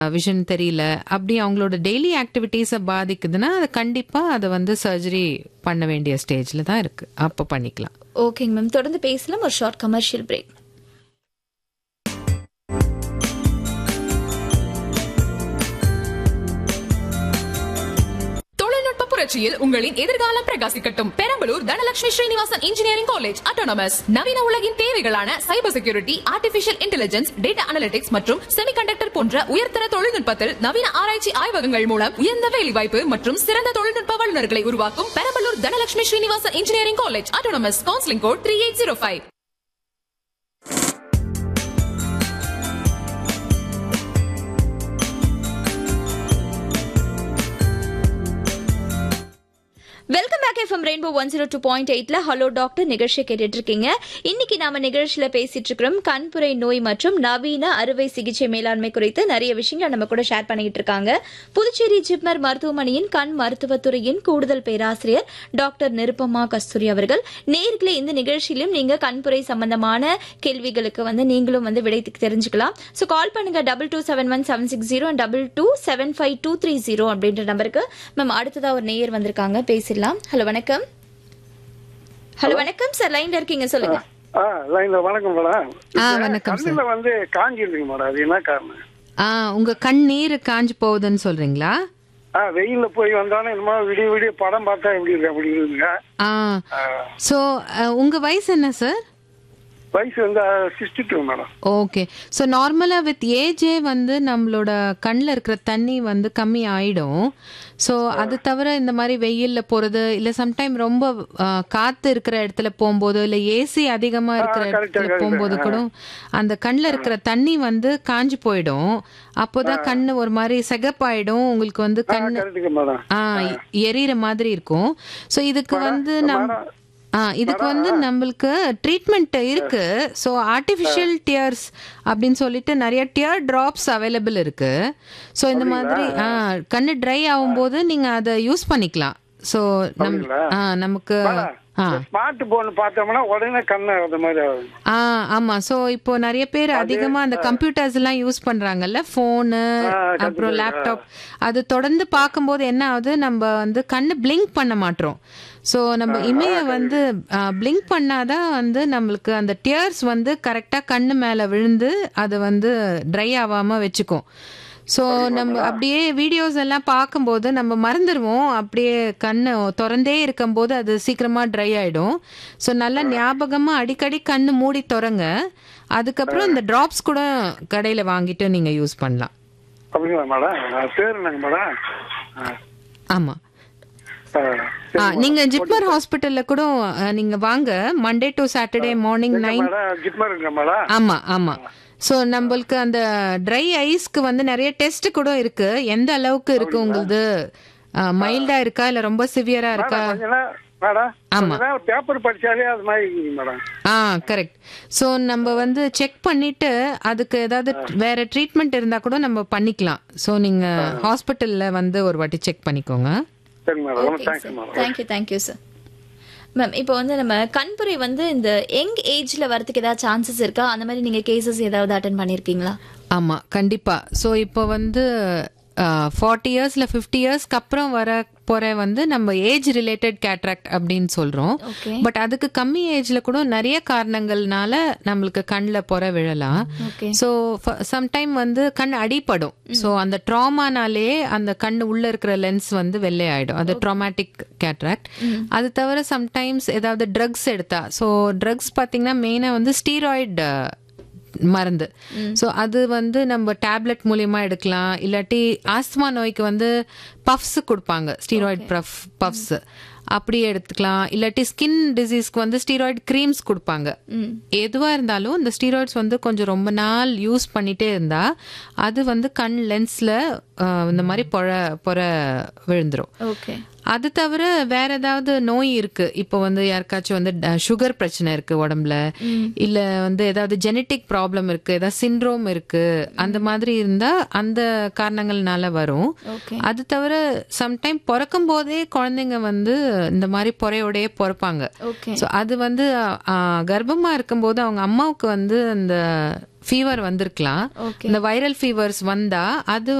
Vision தெரியல அப்படி அவங்களோட டெய்லி ஆக்டிவிட்டீஸை பாதிக்குதுன்னா அது கண்டிப்பா அதை வந்து சர்ஜரி பண்ண வேண்டிய ஸ்டேஜ்ல தான் இருக்கு அப்போ பண்ணிக்கலாம் ஓகேங்க மேம் தொடர்ந்து பேசலாம் ஒரு ஷார்ட் கமர்ஷியல் பிரேக் தொழில்நுட்ப புரட்சியில் உங்களின் எதிர்காலம் பிரகாசிக்கட்டும் Perambalur Dhanalakshmi Srinivasan engineering college autonomous நவீன உலகின் தேவைகளான cyber security artificial intelligence data analytics மற்றும் செமிகண்டக்டர் போன்ற உயர்தர தொழில்நுட்பத்தில் நவீன ஆராய்ச்சி ஆய்வகங்கள் மூலம் உயர்ந்த வேலைவாய்ப்பு மற்றும் சிறந்த தொழில்நுட்ப வல்லுநர்களை உருவாக்கும் Perambalur Dhanalakshmi Srinivasan engineering college autonomous counselling code three eight zero five welcome back FM rainbow one zero two point எயிட்ல ஹலோ டாக்டர் நிகழ்ச்சியை கேட்டுட்டு இருக்கீங்க இன்னைக்கு நாம நிகழ்ச்சியில பேசிட்டு இருக்கிறோம் கண்புரை நோய் மற்றும் நவீன அறுவை சிகிச்சை மேலாண்மை குறித்து நிறைய விஷயங்கள் நம்ம கூட ஷேர் பண்ணிட்டு இருக்காங்க புதுச்சேரி ஜிப்மர் மருத்துவமனையின் கண் மருத்துவத்துறையின் கூடுதல் பேராசிரியர் டாக்டர் நிருப்பமா கஸ்தூரி அவர்கள் நேர்களே இந்த நிகழ்ச்சியிலும் நீங்க கண்புரை சம்பந்தமான கேள்விகளுக்கு வந்து நீங்களும் வந்து விடை தெரிஞ்சுக்கலாம் ஸோ கால் பண்ணுங்க double two seven one seven six zero double two seven five two three zero அப்படின்ற நம்பருக்கு மேம் அடுத்ததா ஒரு நேயர் வந்திருக்காங்க பேசிடலாம் ஹலோ வணக்கம் ஹலோ வணக்கம் சார் லைன்ல இருக்கீங்க சொல்லுங்க ஆ லைன்ல வணக்கம் மேடம் ஆ, வணக்கம் சார். கண்ணுல வந்து காஞ்சிருக்குங்க மேடம் அது என்ன காரணம் ஆ உங்க கண் நீர் காஞ்சு போகுதுன்னு சொல்றீங்களா ஆ வெயில்ல போய் வந்தாலும் என்னமோ விடிய விடிய படம் பார்த்தா எப்படி இருக்கு அப்படி இருக்குங்க ஆ ஆ, ஸோ உங்க வயசு என்ன சார் வயசு வந்து sixty two madam okay so நார்மலாக வித் ஏஜே வந்து நம்மளோட கண்ணில் இருக்கிற தண்ணி வந்து கம்மி ஆயிடும் ஸோ அது தவிர இந்த மாதிரி வெயிலில் போகிறது இல்லை சம்டைம் ரொம்ப ஆ, காத்து இருக்கிற இடத்துல போகும்போது இல்லை ஏசி அதிகமாக இருக்கிற correct, இடத்துல correct. போகும்போது கூட அந்த கண்ணில் இருக்கிற தண்ணி வந்து காஞ்சு போயிடும் அப்போதான் கண்ணு ஒரு மாதிரி செகப்பாயிடும் உங்களுக்கு வந்து கண் கரெக்டுங்க மேடம் ஆ எரியற மாதிரி இருக்கும் ஸோ இதுக்கு வந்து நம் ஆ இதுக்கு வந்து நம்மளுக்கு ட்ரீட்மெண்ட் இருக்கு ஸோ ஆர்டிஃபிஷியல் டியர்ஸ் அப்படின்னு சொல்லிட்டு நிறைய டியர் டிராப்ஸ் அவைலபிள் இருக்கு ஸோ இந்த மாதிரி ஆ கண்ணு ட்ரை ஆகும்போது நீங்க அதை யூஸ் பண்ணிக்கலாம் ஸோ நம் அப்படிங்களா? ஆ நமக்கு ஆ ஸ்மார்ட் போன் பார்த்தோம்னா உடனே கண்ணு அந்த மாதிரி ஆகுது ஆ ஆமா சோ இப்போ நிறைய பேர் அதிகமா அந்த கம்ப்யூட்டர்ஸ் எல்லாம் யூஸ் பண்றாங்கல்ல போனு அப்புறம் லேப்டாப் அது தொடர்ந்து பார்க்கும்போது என்ன ஆகுது நம்ம வந்து கண்ணு பிளிங்க் பண்ண மாட்டோம் ஸோ நம்ம இமைய வந்து பிளிங்க் பண்ணாதான் வந்து நம்மளுக்கு அந்த டியர்ஸ் வந்து கரெக்டாக கண்ணு மேலே விழுந்து அது வந்து ட்ரை ஆகாம வச்சுக்கும் ஸோ நம்ம அப்படியே வீடியோஸ் எல்லாம் பார்க்கும்போது நம்ம மறந்துடுவோம் அப்படியே கண்ணு திறந்தே இருக்கும்போது அது சீக்கிரமா ட்ரை ஆயிடும் ஸோ நல்லா ஞாபகமா அடிக்கடி கண்ணு மூடி திறங்க அதுக்கப்புறம் இந்த டிராப்ஸ் கூட கடையில் வாங்கிட்டு நீங்க யூஸ் பண்ணலாம் அப்படிங்களா மேடம் ஆ, பேர் என்னங்க மேடம் ஆ, ஆமா ஆ, ஆ, நீங்க ஜிப்மர் ஹாஸ்பிட்டல்ல கூட ஆ, நீங்க வாங்க மண்டே டு சாட்டர்டே மார்னிங் எங்க நைன் மேடம் ஜிப்மர் இருக்கா மேடம் ஆமா ஆமா ஸோ நம்மளுக்கு அந்த ட்ரை ஐஸ்க்கு வந்து நிறைய டெஸ்ட் கூட இருக்கு எந்த அளவுக்கு இருக்கு உங்களுது மைல்டா இருக்கா இல்ல ரொம்ப சிவியரா இருக்கா மேடம் கொஞ்ச நேரம் மேடம் ஆமா. கொஞ்ச நேரம் பேப்பர் படிச்சாலே அது மாதிரி இருக்குங்க மேடம் ஆ கரெக்ட் ஸோ நம்ம வந்து செக் பண்ணிட்டு அதுக்கு ஏதாவது வேற ட்ரீட்மெண்ட் இருந்தா கூட நம்ம பண்ணிக்கலாம் ஸோ நீங்க ஹாஸ்பிட்டல்ல வந்து ஒரு வாட்டி செக் பண்ணிக்கோங்க சரிங்க மேடம் ரொம்ப okay thanks sir madam thank you thank you sir ma'am இப்போ வந்து நம்ம கண்புரை வந்து இந்த யங் ஏஜ்ல வரதுக்கு ஏதாவது சான்சஸ் இருக்கா அந்த மாதிரி நீங்க கேசஸ் ஏதாவது அட்டன் பண்ணிருக்கீங்களா ஆமா கண்டிப்பா ஸோ இப்போ வந்து ஃபார்ட்டி இயர்ஸ்ல ஃபிஃப்டி இயர்ஸ்க்கு அப்புறம் வர போற வந்து நம்ம ஏஜ் ரிலேட்டட் கேட்ராக்ட் அப்படின்னு சொல்றோம் ஓகே பட் அதுக்கு கம்மி ஏஜ்ல கூட நிறைய காரணங்கள்னால நம்மளுக்கு கண்ணில் பொற விழலாம் ஓகே ஸோ சம்டைம் வந்து கண் அடிபடும் ஸோ அந்த ட்ராமானாலே அந்த கண் உள்ள இருக்கிற லென்ஸ் வந்து வெள்ளை ஆயிடும் அது ட்ராமாட்டிக் கேட்ராக்ட் அது தவிர சம்டைம்ஸ் ஏதாவது ட்ரக்ஸ் எடுத்தா ஸோ ட்ரக்ஸ் பார்த்தீங்கன்னா மெயினாக வந்து ஸ்டீராய்டு மருந்து ஸோ அது வந்து நம்ம டேப்லெட் மூலியமா எடுக்கலாம் இல்லாட்டி ஆஸ்துமா நோய்க்கு வந்து பஃப்ஸ் கொடுப்பாங்க ஸ்டீராய்டு பஃப் பஃப்ஸ் அப்படி எடுத்துக்கலாம் இல்லாட்டி ஸ்கின் டிசீஸ்க்கு வந்து ஸ்டீராய்டு க்ரீம்ஸ் கொடுப்பாங்க எதுவா இருந்தாலும் இந்த ஸ்டீராய்ட்ஸ் வந்து கொஞ்சம் ரொம்ப நாள் யூஸ் பண்ணிட்டே இருந்தா அது வந்து கண் லென்ஸ்ல இந்த மாதிரி பொற பொற விழுந்துரும் ஓகே அது தவிர வேற ஏதாவது நோய் இருக்கு இப்போ வந்து யாருக்காச்சும் வந்து சுகர் பிரச்சனை இருக்கு உடம்புல இல்ல வந்து ஏதாவது ஜெனட்டிக் ப்ராப்ளம் இருக்கு ஏதாவது சிண்ட்ரோம் இருக்கு அந்த மாதிரி இருந்தா அந்த காரணங்கள்னால வரும் ஓகே அது தவிர சம்டைம் பிறக்கும் போதே குழந்தைங்க வந்து இந்த மாதிரி பொறையோடயே பிறப்பாங்க ஓகே ஸோ அது வந்து ஆ, கர்ப்பமா இருக்கும்போது அவங்க அம்மாவுக்கு வந்து அந்த ஃபீவர் வந்திருக்கலாம் Okay. இந்த வைரல் ஃபீவர்ஸ் வந்தா அது